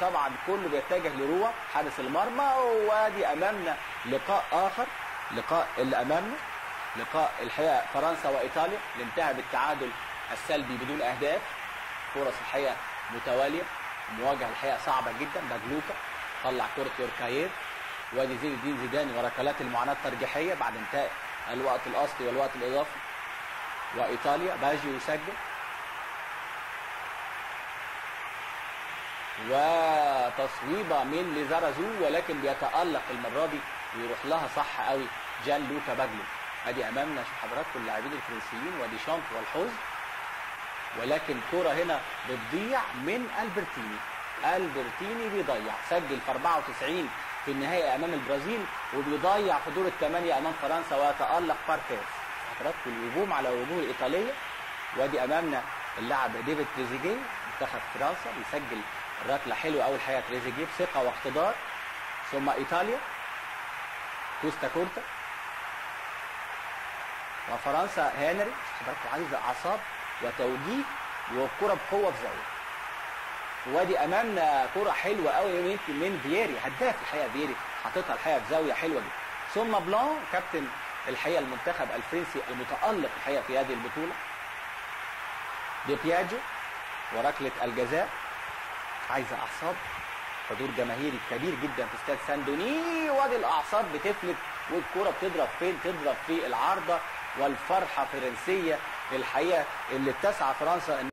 طبعا كله بيتجه لروا حارس المرمى وادي امامنا لقاء اخر لقاء اللي امامنا لقاء الحقيقه فرنسا وايطاليا اللي انتهى بالتعادل السلبي بدون اهداف فرص الحقيقه متواليه مواجهه الحقيقه صعبه جدا باجلوكا طلع كره يوركاير وادي زين الدين زيدان وركلات المعاناه الترجيحيه بعد انتهاء الوقت الاصلي والوقت الاضافي وايطاليا باجي يسجل وتصويبه من ليزارازو ولكن بيتالق المره دي ويروح لها صح قوي جان لوكا باجلو ادي امامنا شوف حضراتكم اللاعبين الفرنسيين وادي شامب والحوز ولكن كرة هنا بتضيع من البرتيني البرتيني بيضيع سجل في 94 في النهائي امام البرازيل وبيضيع في دور الثمانيه امام فرنسا ويتالق باركيز حضراتكم الهجوم على الوجوه الايطاليه وادي امامنا اللاعب ديفيد تريزيجيه منتخب فرنسا بيسجل ركله حلوه قوي الحقيقه تريزيجيه بثقه واقتدار ثم ايطاليا كوستا كورتا وفرنسا هنري حضراتكم عايزه اعصاب وتوجيه والكره بقوه في زاويه وادي امامنا كره حلوه قوي من من فييري هداف الحقيقه فييري حاططها الحقيقه في زاويه حلوه جدا ثم بلان كابتن الحقيقه المنتخب الفرنسي المتالق الحقيقه في هذه البطوله دي بياجو وركله الجزاء عايزه اعصاب حضور جماهيري كبير جدا في استاد ساندوني وادي الاعصاب بتفلت والكره بتضرب فين تضرب في العارضه والفرحه فرنسيه الحقيقه اللي بتسعى فرنسا